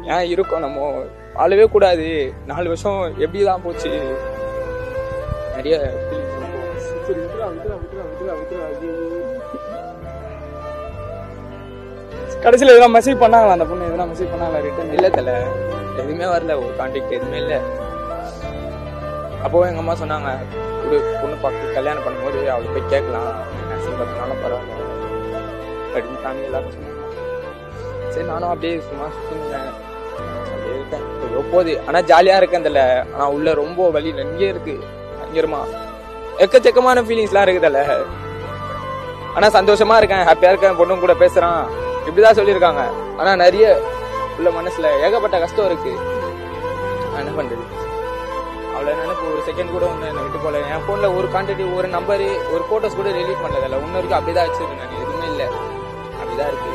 ஏன் இருக்கோம் நம்ம வாழவே கூடாது நாலு வருஷம் எப்படிதான் போச்சு நிறைய feelings இருக்கும். சரி விட்டுறா விட்டுறா விட்டுறா விட்டுறா விட்டுறா ஐயோ. கடைசியில எதனா மெசேஜ் பண்ணாங்களா அந்த பொண்ணு எதனா மெசேஜ் பண்ணாங்களா ரிட்டர்ன் இல்ல தல எதுவுமே வரல ஒரு கான்டாக்ட் எதுவுமே இல்ல அப்போ எங்க அம்மா சொன்னாங்க ஒரு பொண்ணு பார்த்து கல்யாணம் பண்ணும்போது அவளுக்கு போய் கேட்கலாம் நர்சிங் பார்த்தினாலும் பரவாயில்ல அப்படின்னு ஃபேமிலி எல்லாரும் சொன்னாங்க சரி நானும் அப்படியே சும்மா சுத்தினேன் அப்படியே இருக்கேன் ஏதோ போகுது ஆனா ஜாலியா இருக்கேன் இதுல ஆனா உள்ள ரொம்ப வலி நெஞ்சே இருக்கு பயங்கரமா எக்கச்சக்கமான ஃபீலிங்ஸ்லாம் இருக்குதுல்ல ஆனா சந்தோஷமா இருக்கேன் ஹாப்பியா இருக்கேன் பொண்ணும் கூட பேசுறான் இப்படிதான் சொல்லியிருக்காங்க ஆனா நிறைய உள்ள மனசுல ஏகப்பட்ட கஷ்டம் இருக்கு நான் என்ன பண்றது அவ்வளவு நினைப்பு ஒரு செகண்ட் கூட ஒண்ணு என்னை விட்டு போல என் போன்ல ஒரு கான்டாக்ட் ஒரு நம்பரு ஒரு போட்டோஸ் கூட ரிலீட் பண்ணதில்ல இன்ன வரைக்கும் அப்படிதான் வச்சிருக்கேன் நான் எதுவுமே இல்ல அப்படிதான் இருக்கு